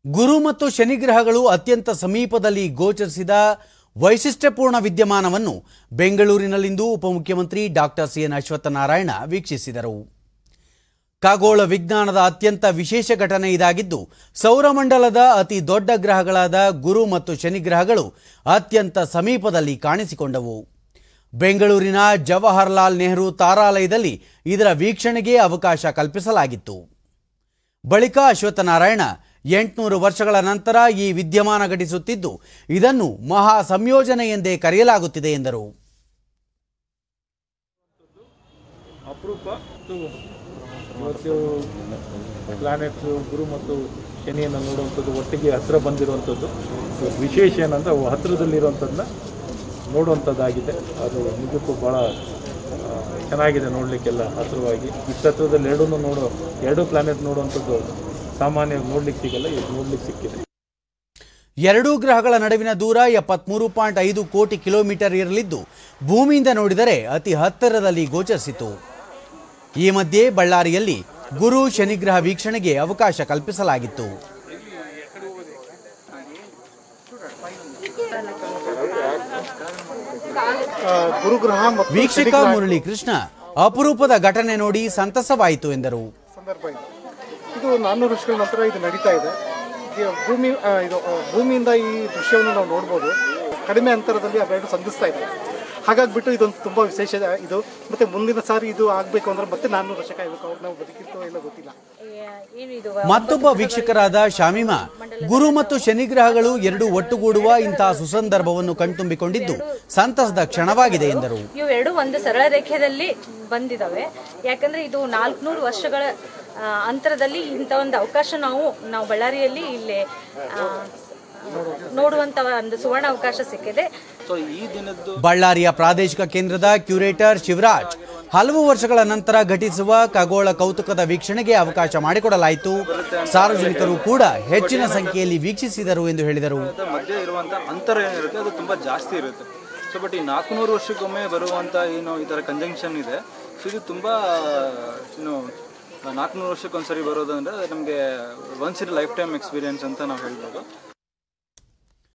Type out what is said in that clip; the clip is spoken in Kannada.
ಗುರು ಮತ್ತು ಶನಿಗ್ರಹಗಳು ಅತ್ಯಂತ ಸಮೀಪದಲ್ಲಿ ಗೋಚರಿಸಿದ ವೈಶಿಷ್ಟ್ಯಪೂರ್ಣ ವಿದ್ಯಮಾನವನ್ನು ಬೆಂಗಳೂರಿನಲ್ಲಿಂದು ಉಪಮುಖ್ಯಮಂತ್ರಿ ಡಾಕ್ಟರ್ ಸಿಎನ್ ಅಶ್ವತ್ಥನಾರಾಯಣ ವೀಕ್ಷಿಸಿದರು ಖಗೋಳ ವಿಜ್ಞಾನದ ಅತ್ಯಂತ ವಿಶೇಷ ಘಟನೆ ಇದಾಗಿದ್ದು ಸೌರಮಂಡಲದ ಅತಿ ದೊಡ್ಡ ಗ್ರಹಗಳಾದ ಗುರು ಮತ್ತು ಶನಿಗ್ರಹಗಳು ಅತ್ಯಂತ ಸಮೀಪದಲ್ಲಿ ಕಾಣಿಸಿಕೊಂಡವು ಬೆಂಗಳೂರಿನ ಜವಾಹರ್ಲಾಲ್ ನೆಹರು ತಾರಾಲಯದಲ್ಲಿ ಇದರ ವೀಕ್ಷಣೆಗೆ ಅವಕಾಶ ಕಲ್ಪಿಸಲಾಗಿತ್ತು ಬಳಿಕ ಅಶ್ವತ್ಥನಾರಾಯಣ ಎಂಟುನೂರು ವರ್ಷಗಳ ನಂತರ ಈ ವಿದ್ಯಮಾನ ಘಟಿಸುತ್ತಿದ್ದು ಇದನ್ನು ಮಹಾ ಸಂಯೋಜನೆ ಎಂದೇ ಕರೆಯಲಾಗುತ್ತಿದೆ ಎಂದರು ಅಪರೂಪ ಮತ್ತು ಇವತ್ತು ಪ್ಲಾನೆಟ್ಸ್ ಗುರು ಮತ್ತು ಶನಿಯನ್ನು ನೋಡುವಂಥದ್ದು ಒಟ್ಟಿಗೆ ಹತ್ತಿರ ಬಂದಿರುವಂಥದ್ದು ವಿಶೇಷ ಏನಂದ್ರೆ ಅವು ಹತ್ತಿರದಲ್ಲಿರುವಂಥದ್ದನ್ನ ನೋಡುವಂಥದ್ದಾಗಿದೆ ಅದು ನಿಜಕ್ಕೂ ಭಾಳ ಆ, ಚೆನ್ನಾಗಿದೆ ನೋಡಲಿಕ್ಕೆಲ್ಲ ಹತ್ತಿರವಾಗಿ ಇಷ್ಟು ಹತ್ತಿರದಲ್ಲಿ ಎರಡೂ ನೋಡೋ ಎರಡೂ ಪ್ಲಾನೆಟ್ ನೋಡುವಂಥದ್ದು ಸಾಮಾನ್ಯವಾಗಿ ನೋಡ್ಲಿಕ್ಕೆ ಸಿಗಲ್ಲ ಇದು ನೋಡ್ಲಿಕ್ಕೆ ಸಿಕ್ಕಿದೆ ಎರಡೂ ಗ್ರಹಗಳ ನಡುವಿನ ದೂರ ಎಪ್ಪತ್ಮೂರು ಪಾಯಿಂಟ್ ಐದು ಕೋಟಿ ಕಿಲೋಮೀಟರ್ ಇರಲಿದ್ದು ಭೂಮಿಯಿಂದ ನೋಡಿದರೆ ಅತಿ ಹತ್ತಿರದಲ್ಲಿ ಗೋಚರಿಸಿತು ಈ ಮಧ್ಯೆ ಬಳ್ಳಾರಿಯಲ್ಲಿ ಗುರು ಶನಿಗ್ರಹ ವೀಕ್ಷಣೆಗೆ ಅವಕಾಶ ಕಲ್ಪಿಸಲಾಗಿತ್ತು ಗುರುಗ್ರಹ ಮತ್ತು ವೀಕ್ಷಕ ಮುರಳಿ ಕೃಷ್ಣ ಅಪರೂಪದ ಘಟನೆ ನೋಡಿ ಸಂತಸವಾಯಿತು ಎಂದರು ಸಂದರ್ಭ ಇದು ಇದು ನಾನ್ನೂರು ವರ್ಷಗಳ ನಂತರ ಇದು ನಡೀತಾ ಇದೆ ಇದು ಭೂಮಿ ಆ, ಇದು ಆ, ಭೂಮಿಯಿಂದ ಈ ದೃಶ್ಯವನ್ನು ನಾವು ನೋಡ್ಬೋದು ಕಡಿಮೆ ಅಂತರದಲ್ಲಿ ಅವೆರಡು ಸಂಧಿಸ್ತಾ ಇದೆ ಹಾಗಾಗ್ಬಿಟ್ಟು ಇದೊಂದು ತುಂಬ ವಿಶೇಷ ಇದು ಮತ್ತೆ ಮುಂದಿನ ಸಾರಿ ಇದು ಆಗಬೇಕು ಅಂದ್ರೆ ಮತ್ತೆ ನಾನ್ನೂರು ವರ್ಷ ಕಾಯ್ಬೇಕು ಅವ್ರು ನಾವು ಬದುಕಿರ್ತೋ ಇಲ್ಲ ಗೊತ್ತಿಲ್ಲ ಏನು ಇದು ಮತ್ತೊಬ್ಬ ವೀಕ್ಷಕರಾದ ಶಾಮಿಮಾ ಗುರು ಮತ್ತು ಶನಿಗ್ರಹಗಳು ಎರಡು ಒಟ್ಟುಗೂಡುವ ಇಂತಹ ಸುಸಂದರ್ಭವನ್ನು ಕಣ್ತುಂಬಿಕೊಂಡಿದ್ದು ಸಂತಸದ ಕ್ಷಣವಾಗಿದೆ ಎಂದರು ಇವು ಎರಡು ಒಂದು ಸರಳ ರೇಖೆಯಲ್ಲಿ ಬಂದಿದಾವೆ ಯಾಕಂದ್ರೆ ಇದು ನಾಲ್ಕುನೂರು ವರ್ಷಗಳ ಆ, ಅಂತರದಲ್ಲಿ ಇಂಥ ಒಂದು ಅವಕಾಶ ನಾವು ನಾವು ಬಳ್ಳಾರಿಯಲ್ಲಿ ಇಲ್ಲಿ ಆ, ನೋಡುವಂತ ಒಂದು ಸುವರ್ಣ ಅವಕಾಶ ಸಿಕ್ಕಿದೆ ಬಳ್ಳಾರಿಯ ಪ್ರಾದೇಶಿಕ ಕೇಂದ್ರದ ಕ್ಯೂರೇಟರ್ ಶಿವರಾಜ್ ಹಲವು ವರ್ಷಗಳ ನಂತರ ಘಟಿಸುವ ಖಗೋಳ ಕೌತುಕದ ವೀಕ್ಷಣೆಗೆ ಅವಕಾಶ ಮಾಡಿಕೊಡಲಾಯಿತು ಸಾರ್ವಜನಿಕರು ಕೂಡ ಹೆಚ್ಚಿನ ಸಂಖ್ಯೆಯಲ್ಲಿ ವೀಕ್ಷಿಸಿದರು ಎಂದು ಹೇಳಿದರು ಅದರ ಮಧ್ಯೆ ಇರುವಂಥ ಅಂತರ ಏನಿರುತ್ತೆ ಅದು ತುಂಬ ಜಾಸ್ತಿ ಇರುತ್ತೆ ಸೊ ಬಟ್ ಈ ನಾಲ್ಕುನೂರು ವರ್ಷಕ್ಕೊಮ್ಮೆ ಬರುವಂಥ ಏನು ಈ ಥರ ಕಂಜಂಕ್ಷನ್ ಇದೆ ಸೊ ಇದು ತುಂಬ ಏನು ನಾಲ್ಕುನೂರು ವರ್ಷಕ್ಕೊಂದ್ಸರಿ ಬರೋದಂದ್ರೆ ನಮಗೆ once in life time experience ಅಂತ ನಾವು ಹೇಳ್ಬೋದು